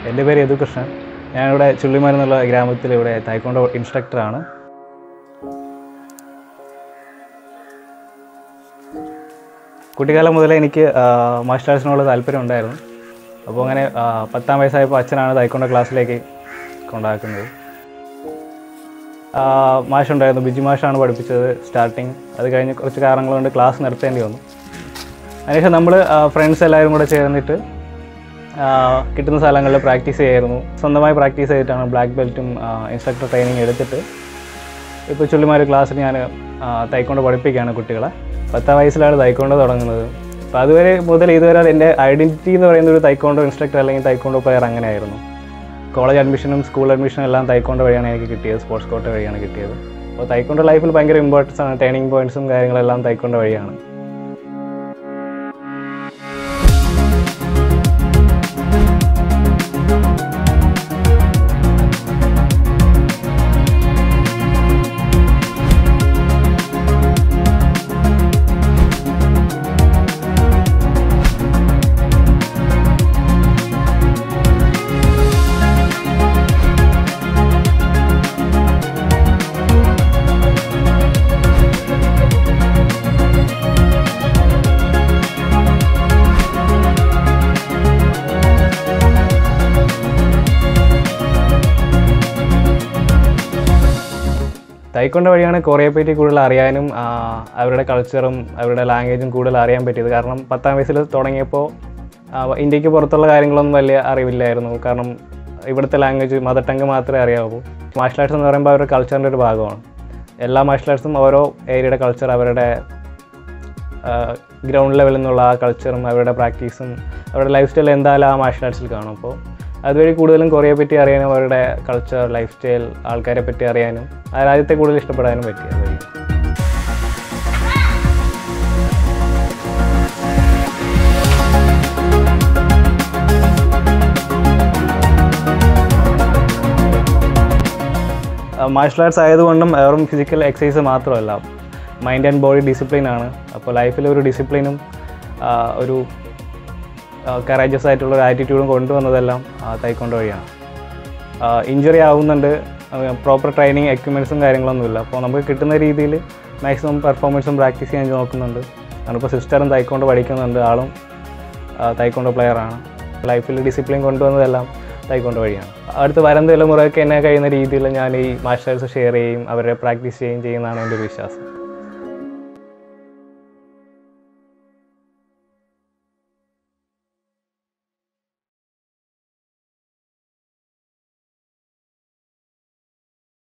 എൻ്റെ പേര് യദുകൃഷ്ണൻ ഞാനിവിടെ ചുള്ളിമരം എന്നുള്ള ഗ്രാമത്തിൽ ഇവിടെ തായ്ക്കൊണ്ടോ ഇൻസ്ട്രക്ടറാണ് കുട്ടിക്കാലം മുതലേ എനിക്ക് മാർഷൽ ആർട്സിനോട് താല്പര്യം ഉണ്ടായിരുന്നു അപ്പോൾ അങ്ങനെ ആ, പത്താം വയസ്സായപ്പോൾ അച്ഛനാണ് തായ്ക്കൊണ്ടോ ക്ലാസ്സിലേക്ക് കൊണ്ടാക്കുന്നത് മാഷ് ഉണ്ടായിരുന്നു ബിജു മാഷാണ് പഠിപ്പിച്ചത് സ്റ്റാർട്ടിങ് അത് കഴിഞ്ഞ് കുറച്ച് കാരണങ്ങൾ കൊണ്ട് ക്ലാസ് നിർത്തേണ്ടി വന്നു അതിനുശേഷം നമ്മൾ ഫ്രണ്ട്സ് എല്ലാവരും കൂടെ ചേർന്നിട്ട് ആ, കിട്ടുന്ന സ്ഥലങ്ങളിൽ പ്രാക്ടീസ് ചെയ്യായിരുന്നു സ്വന്തമായി പ്രാക്ടീസ് ചെയ്തിട്ടാണ് ബ്ലാക്ക് ബെൽറ്റും ഇൻസ്ട്രക്ടർ ട്രെയിനിങ് എടുത്തിട്ട് ഇപ്പോൾ ചുള്ളിമാർ ക്ലാസ്സിൽ ഞാൻ തൈക്കൊണ്ട് പഠിപ്പിക്കുകയാണ് കുട്ടികളെ പത്താം വയസ്സിലാണ് തൈക്കൊണ്ട് തുടങ്ങുന്നത് അപ്പോൾ അതുവരെ മുതൽ ഇതുവരെ എൻ്റെ ഐഡൻറ്റിറ്റി എന്ന് പറയുന്ന ഒരു തൈക്കോണ്ടോ ഇൻസ്ട്രക്ടർ അല്ലെങ്കിൽ തൈക്കോണ്ടോ പ്ലെയർ അങ്ങനെയായിരുന്നു കോളേജ് അഡ്മിഷനും സ്കൂൾ അഡ്മിഷനും എല്ലാം തൈക്കോണ്ടോ വഴിയാണ് എനിക്ക് കിട്ടിയത് സ്പോർട്സ് കോട്ട വഴിയാണ് കിട്ടിയത് അപ്പോൾ തൈക്കോണ്ടോ ലൈഫിൽ ഭയങ്കര ഇമ്പോർട്ടൻസ് ആണ് ടേണിംഗ് പോയിന്റ്സും കാര്യങ്ങളെല്ലാം തൈക്കോണ്ടോ വഴിയാണ് തൈക്കൊണ്ട വഴിയാണ് കൊറിയയെ പറ്റി കൂടുതൽ അറിയാനും ആ, അവരുടെ കൾച്ചറും അവരുടെ ലാംഗ്വേജും കൂടുതൽ അറിയാൻ പറ്റിയത് കാരണം പത്താം വയസ്സിൽ തുടങ്ങിയപ്പോൾ ആ, ഇന്ത്യക്ക് പുറത്തുള്ള കാര്യങ്ങളൊന്നും വലിയ അറിവില്ലായിരുന്നു കാരണം ഇവിടുത്തെ ലാംഗ്വേജ് മദർ ടങ്ക് മാത്രമേ അറിയാവൂ മാർഷൽ ആർട്സ് എന്ന് പറയുമ്പോൾ അവരുടെ കൾച്ചറിൻ്റെ ഒരു ഭാഗമാണ് എല്ലാ മാർഷൽ ആർട്സും ഓരോ ഏരിയയുടെ കൾച്ചർ അവരുടെ ഗ്രൗണ്ട് ലെവലിൽ നിന്നുള്ള ആ കൾച്ചറും അവരുടെ പ്രാക്ടീസും അവരുടെ ലൈഫ് സ്റ്റൈൽ എന്തായാലും ആ മാർഷൽ ആർട്സിൽ കാണും അപ്പോൾ അതുവഴി കൂടുതലും കൊറിയയെ പറ്റി അറിയാനും അവരുടെ കൾച്ചർ ലൈഫ് സ്റ്റൈൽ ആൾക്കാരെ പറ്റി അറിയാനും ആ രാജ്യത്തെ കൂടുതൽ ഇഷ്ടപ്പെടാനും പറ്റി അതുവഴി മാർഷൽ ആർട്സ് ആയതുകൊണ്ടും വെറും ഫിസിക്കൽ എക്സസൈസ് മാത്രമല്ല മൈൻഡ് ആൻഡ് ബോഡി ഡിസിപ്ലിൻ ആണ് അപ്പോൾ ലൈഫിൽ ഒരു ഡിസിപ്ലിനും ഒരു കറേജസ് ആയിട്ടുള്ള ഒരു ആറ്റിറ്റ്യൂഡും കൊണ്ടുവന്നതെല്ലാം തൈക്കൊണ്ട് വഴിയാണ് ഇഞ്ചുറി ആവുന്നുണ്ട് പ്രോപ്പർ ട്രെയിനിങ് എക്യുപ്മെൻസും കാര്യങ്ങളൊന്നുമില്ല അപ്പോൾ നമുക്ക് കിട്ടുന്ന രീതിയിൽ മാക്സിമം പെർഫോമൻസും പ്രാക്ടീസ് ചെയ്യാൻ നോക്കുന്നുണ്ട് ഞാനിപ്പോൾ സിസ്റ്ററും തൈക്കൊണ്ട് പഠിക്കുന്നുണ്ട് ആളും തൈക്കൊണ്ട് പ്ലെയറാണ് ലൈഫിൽ ഡിസിപ്ലിൻ കൊണ്ടുവന്നതെല്ലാം തൈക്കൊണ്ട് വഴിയാണ് അടുത്ത് വരും തലമുറയ്ക്ക് എന്നെ കഴിയുന്ന രീതിയിൽ ഞാൻ ഈ മാസ്റ്റേഴ്സ് ഷെയർ ചെയ്യും അവരെ പ്രാക്ടീസ് ചെയ്യുകയും ചെയ്യുന്നതാണ് എൻ്റെ ഒരു വിശ്വാസം